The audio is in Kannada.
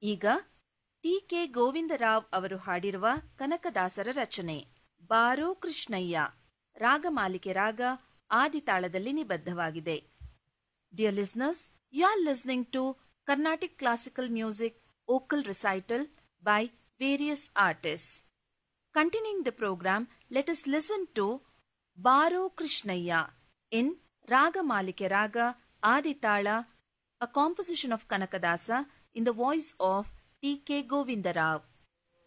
ಈಗ ಟಿ ಕೆ ಗೋವಿಂದರಾವ್ ಅವರು ಹಾಡಿರುವ ಕನಕದಾಸರ ರಚನೆ ಬಾರೋ ಕೃಷ್ಣಯ್ಯ ರಾಗಮಾಲಿಕೆ ರಾಗ ಆದಿತಾಳದಲ್ಲಿ ನಿಬದ್ಧವಾಗಿದೆ dear listeners you are listening to Carnatic classical music vocal recital by various artist Continuing the program, let us listen to Baro Krishnaya in Raga Malike Raga Aditala, a composition of Kanakadasa in the voice of T.K. Govindarao.